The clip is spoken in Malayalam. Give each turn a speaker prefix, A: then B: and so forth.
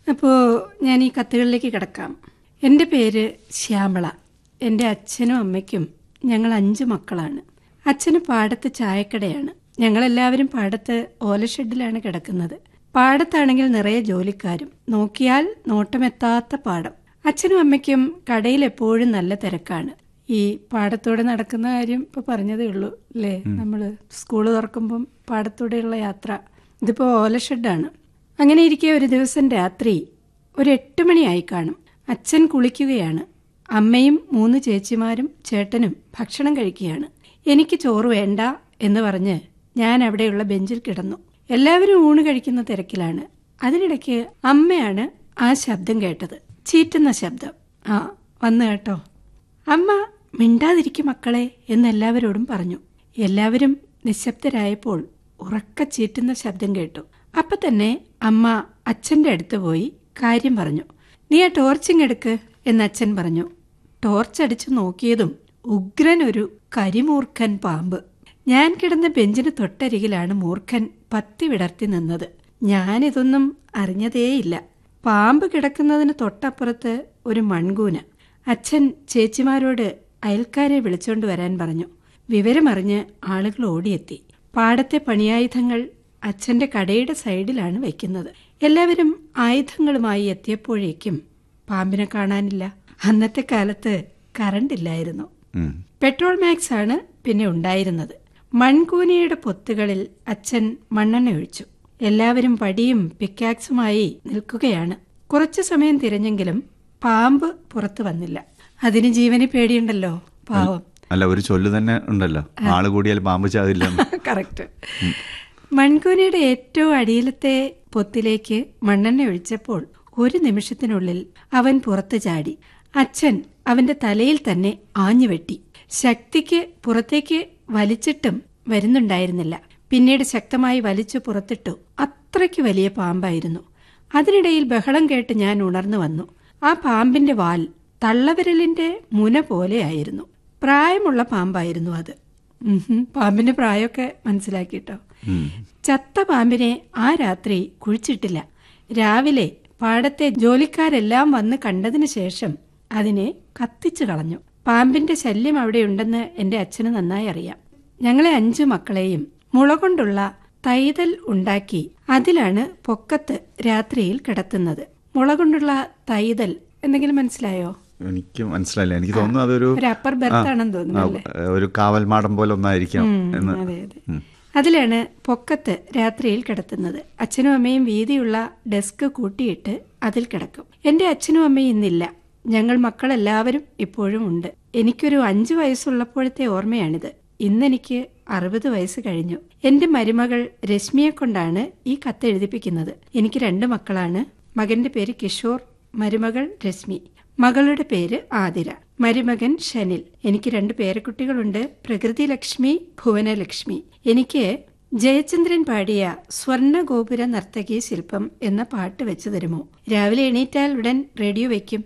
A: അപ്പോൾ ഞാൻ ഈ കത്തുകളിലേക്ക് കിടക്കാം എൻ്റെ പേര് ശ്യാമള എൻ്റെ അച്ഛനും അമ്മയ്ക്കും ഞങ്ങൾ അഞ്ച് മക്കളാണ് അച്ഛന് പാടത്ത് ചായക്കടയാണ് ഞങ്ങളെല്ലാവരും പാടത്ത് ഓലഷെഡിലാണ് കിടക്കുന്നത് പാടത്താണെങ്കിൽ നിറയെ ജോലിക്കാരും നോക്കിയാൽ നോട്ടമെത്താത്ത പാടം അച്ഛനും അമ്മയ്ക്കും കടയിൽ എപ്പോഴും നല്ല തിരക്കാണ് ഈ പാടത്തൂടെ നടക്കുന്ന കാര്യം ഇപ്പൊ പറഞ്ഞതേ ഉള്ളൂ അല്ലേ നമ്മള് സ്കൂള് തുറക്കുമ്പം പാടത്തൂടെയുള്ള യാത്ര ഇതിപ്പോ ഓലഷെഡാണ് അങ്ങനെ ഇരിക്കെ ഒരു ദിവസം രാത്രി ഒരു എട്ട് മണിയായി കാണും അച്ഛൻ കുളിക്കുകയാണ് അമ്മയും മൂന്ന് ചേച്ചിമാരും ചേട്ടനും ഭക്ഷണം കഴിക്കുകയാണ് എനിക്ക് ചോറ് വേണ്ട എന്ന് പറഞ്ഞ് ഞാൻ അവിടെയുള്ള ബെഞ്ചിൽ കിടന്നു എല്ലാവരും ഊണ് കഴിക്കുന്ന തിരക്കിലാണ് അതിനിടയ്ക്ക് അമ്മയാണ് ആ ശബ്ദം കേട്ടത് ചീറ്റുന്ന ശബ്ദം ആ വന്നു കേട്ടോ അമ്മ മിണ്ടാതിരിക്കും മക്കളെ എന്ന് എല്ലാവരോടും പറഞ്ഞു എല്ലാവരും നിശബ്ദരായപ്പോൾ ഉറക്ക ചീറ്റുന്ന ശബ്ദം കേട്ടു അപ്പൊ തന്നെ അമ്മ അച്ഛന്റെ അടുത്ത് പോയി കാര്യം പറഞ്ഞു നീ ആ ടോർച്ചിങ് എടുക്ക് എന്ന് അച്ഛൻ പറഞ്ഞു ടോർച്ച് അടിച്ചു നോക്കിയതും ഉഗ്രൻ ഒരു കരിമൂർഖൻ പാമ്പ് ഞാൻ കിടന്ന ബെഞ്ചിന് തൊട്ടരികിലാണ് മൂർഖൻ പത്തി വിടർത്തി നിന്നത് ഞാനിതൊന്നും അറിഞ്ഞതേയില്ല പാമ്പ് കിടക്കുന്നതിന് തൊട്ടപ്പുറത്ത് ഒരു മൺകൂന അച്ഛൻ ചേച്ചിമാരോട് അയൽക്കാരെ വിളിച്ചോണ്ട് വരാൻ പറഞ്ഞു വിവരമറിഞ്ഞ് ആളുകൾ ഓടിയെത്തി പാടത്തെ പണിയായുധങ്ങൾ അച്ഛന്റെ കടയുടെ സൈഡിലാണ് വെക്കുന്നത് എല്ലാവരും ആയുധങ്ങളുമായി എത്തിയപ്പോഴേക്കും പാമ്പിനെ കാണാനില്ല അന്നത്തെ കാലത്ത് കറണ്ട് ഇല്ലായിരുന്നു
B: ഉം.
A: പെട്രോൾ മാക്സ് ആണ് പിന്നെ ഉണ്ടായിരുന്നത് മൺകൂനയുടെ പൊത്തുകളിൽ അച്ഛൻ മണ്ണെണ്ണ ഒഴിച്ചു എല്ലാവരും പടിയും പിക്കാക്സുമായി നിൽക്കുകയാണ് കുറച്ചു സമയം തിരഞ്ഞെങ്കിലും പാമ്പ് പുറത്തു വന്നില്ല അതിന് ജീവന് പേടിയുണ്ടല്ലോ പാവം
B: അല്ല ഒരു ചൊല്ല് തന്നെ ഉണ്ടല്ലോ ആള് കൂടിയാൽ പാമ്പ് ചാകില്ല
A: കറക്റ്റ് മൺകൂനയുടെ ഏറ്റവും അടിയിലത്തെ പൊത്തിലേക്ക് മണ്ണെണ്ണ ഒഴിച്ചപ്പോൾ ഒരു നിമിഷത്തിനുള്ളിൽ അവൻ പുറത്തു ചാടി അച്ഛൻ അവന്റെ തലയിൽ തന്നെ ആഞ്ഞുവെട്ടി ശക്തിക്ക് പുറത്തേക്ക് വലിച്ചിട്ടും വരുന്നുണ്ടായിരുന്നില്ല പിന്നീട് ശക്തമായി വലിച്ചു പുറത്തിട്ടു അത്രയ്ക്ക് വലിയ പാമ്പായിരുന്നു അതിനിടയിൽ ബഹളം കേട്ട് ഞാൻ ഉണർന്നു വന്നു ആ പാമ്പിന്റെ വാൽ തള്ളവിരലിന്റെ മുന പോലെയായിരുന്നു പ്രായമുള്ള പാമ്പായിരുന്നു അത് ഉഹും, പാമ്പിന്റെ പ്രായമൊക്കെ മനസ്സിലാക്കിട്ടോ ചത്ത പാമ്പിനെ ആ രാത്രി കുഴിച്ചിട്ടില്ല രാവിലെ പാടത്തെ ജോലിക്കാരെല്ലാം വന്ന് കണ്ടതിന് ശേഷം അതിനെ കത്തിച്ചു കളഞ്ഞു പാമ്പിന്റെ ശല്യം അവിടെയുണ്ടെന്ന് എന്റെ അച്ഛന് നന്നായി അറിയാം ഞങ്ങളെ അഞ്ചു മക്കളെയും മുള കൊണ്ടുള്ള തൈതൽ ഉണ്ടാക്കി അതിലാണ് പൊക്കത്ത് രാത്രിയിൽ കിടത്തുന്നത് മുള കൊണ്ടുള്ള തൈതൽ എന്തെങ്കിലും മനസ്സിലായോ
B: എനിക്ക് മനസ്സിലായില്ല എനിക്ക് തോന്നുന്നു അതൊരു
A: ഒരു അപ്പർ ബെർത്ത് ആണെന്ന് തോന്നുന്നു
B: ആ,
A: അല്ലേ
B: ഒരു കാവൽ മാടം പോലെ ഒന്നായിരിക്കാം എന്ന്
A: അതെ അതെ അതിലാണ് പൊക്കത്ത് രാത്രിയിൽ കിടത്തുന്നത് അച്ഛനും അമ്മയും വീതിയുള്ള ഡെസ്ക് കൂട്ടിയിട്ട് അതിൽ കിടക്കും എന്റെ അച്ഛനും അമ്മയും ഇന്നില്ല ഞങ്ങൾ മക്കളെല്ലാവരും ഇപ്പോഴും ഉണ്ട് എനിക്കൊരു അഞ്ചു വയസ്സുള്ളപ്പോഴത്തെ ഓർമ്മയാണിത് ഇന്നെനിക്ക് അറുപത് വയസ്സ് കഴിഞ്ഞു എന്റെ മരുമകൾ രശ്മിയെ കൊണ്ടാണ് ഈ കത്ത് എഴുതിപ്പിക്കുന്നത് എനിക്ക് രണ്ട് മക്കളാണ് മകന്റെ പേര് കിഷോർ മരുമകൾ രശ്മി മകളുടെ പേര് ആതിര മരുമകൻ ഷനിൽ എനിക്ക് രണ്ട് പേരക്കുട്ടികളുണ്ട് പ്രകൃതി ലക്ഷ്മി ഭുവനലക്ഷ്മി എനിക്ക് ജയചന്ദ്രൻ പാടിയ സ്വർണ്ണ ഗോപുര നർത്തകി ശില്പം എന്ന പാട്ട് വെച്ചു തരുമോ രാവിലെ എണീറ്റാൽ ഉടൻ റേഡിയോ വെക്കും